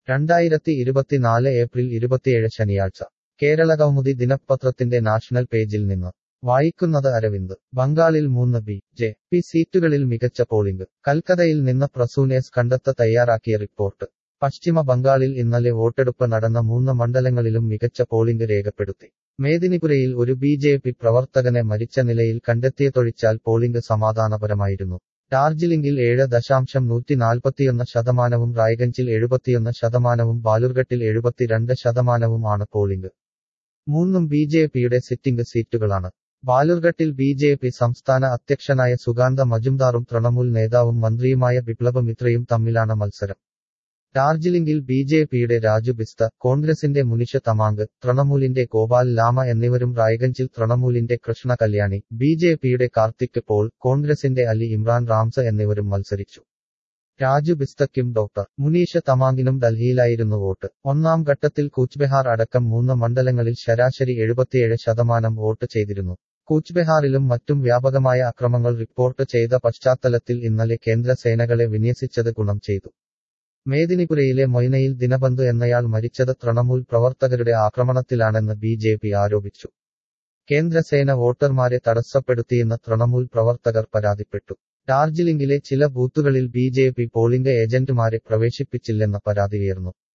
രണ്ടായിരത്തി ഇരുപത്തിനാല് ഏപ്രിൽ ഇരുപത്തിയേഴ് ശനിയാഴ്ച കേരള കൗമുദി ദിനപത്രത്തിന്റെ നാഷണൽ പേജിൽ നിന്ന് വായിക്കുന്നത് അരവിന്ദ് ബംഗാളിൽ മൂന്ന് ബി ജെ പി സീറ്റുകളിൽ മികച്ച പോളിംഗ് കൽക്കതയിൽ നിന്ന് പ്രസൂനേസ് കണ്ടെത്ത തയ്യാറാക്കിയ റിപ്പോർട്ട് പശ്ചിമ ബംഗാളിൽ ഇന്നലെ വോട്ടെടുപ്പ് നടന്ന മൂന്ന് മണ്ഡലങ്ങളിലും മികച്ച പോളിംഗ് രേഖപ്പെടുത്തി മേദിനിപുരയിൽ ഒരു ബി ജെ പി പ്രവർത്തകനെ മരിച്ച നിലയിൽ കണ്ടെത്തിയതൊഴിച്ചാൽ പോളിംഗ് സമാധാനപരമായിരുന്നു ഡാർജിലിംഗിൽ ഏഴ് ദശാംശം നൂറ്റി നാൽപ്പത്തിയൊന്ന് ശതമാനവും റായ്ഗഞ്ചിൽ എഴുപത്തിയൊന്ന് ശതമാനവും ബാലുർഘട്ടിൽ എഴുപത്തിരണ്ട് ശതമാനവും ആണ് പോളിംഗ് മൂന്നും ബി ജെ പിയുടെ സിറ്റിംഗ് സീറ്റുകളാണ് ബാലുർഘട്ടിൽ ബി ജെ പി സംസ്ഥാന അധ്യക്ഷനായ സുഗാന്ത മജുംദാറും തൃണമൂൽ നേതാവും മന്ത്രിയുമായ ബിപ്ലബ് മിത്രയും തമ്മിലാണ് മത്സരം ഡാർജിലിംഗിൽ ബി ജെ പിയുടെ രാജു ബിസ്ത കോൺഗ്രസിന്റെ മുനിഷ തമാങ്ക് തൃണമൂലിന്റെ ഗോപാൽ ലാമ എന്നിവരും റായ്ഗഞ്ചിൽ തൃണമൂലിന്റെ കൃഷ്ണ കല്യാണി ബി ജെ പിയുടെ കാർത്തിക് പോൾ കോൺഗ്രസിന്റെ അലി ഇമ്രാൻ റാംസ എന്നിവരും മത്സരിച്ചു രാജു ബിസ്തയ്ക്കും ഡോക്ടർ മുനീഷ തമാങ്കിനും ഡൽഹിയിലായിരുന്നു വോട്ട് ഒന്നാം ഘട്ടത്തിൽ കൂച്ച്ബെഹാർ അടക്കം മൂന്ന് മണ്ഡലങ്ങളിൽ ശരാശരി എഴുപത്തിയേഴ് ശതമാനം വോട്ട് ചെയ്തിരുന്നു കൂച്ച്ബെഹാറിലും മറ്റും വ്യാപകമായ അക്രമങ്ങൾ റിപ്പോർട്ട് ചെയ്ത പശ്ചാത്തലത്തിൽ ഇന്നലെ കേന്ദ്ര സേനകളെ വിന്യസിച്ചത് ഗുണം ചെയ്തു മേദിനിപുരയിലെ മൊയ്നയിൽ ദിനബന്ധു എന്നയാൾ മരിച്ചത് തൃണമൂൽ പ്രവർത്തകരുടെ ആക്രമണത്തിലാണെന്ന് ബി ജെ പി ആരോപിച്ചു കേന്ദ്രസേന വോട്ടർമാരെ തടസ്സപ്പെടുത്തിയെന്ന് തൃണമൂൽ പ്രവർത്തകർ പരാതിപ്പെട്ടു ഡാർജിലിംഗിലെ ചില ബൂത്തുകളിൽ ബി ജെ പി പോളിംഗ് ഏജന്റുമാരെ പ്രവേശിപ്പിച്ചില്ലെന്ന പരാതി ഉയർന്നു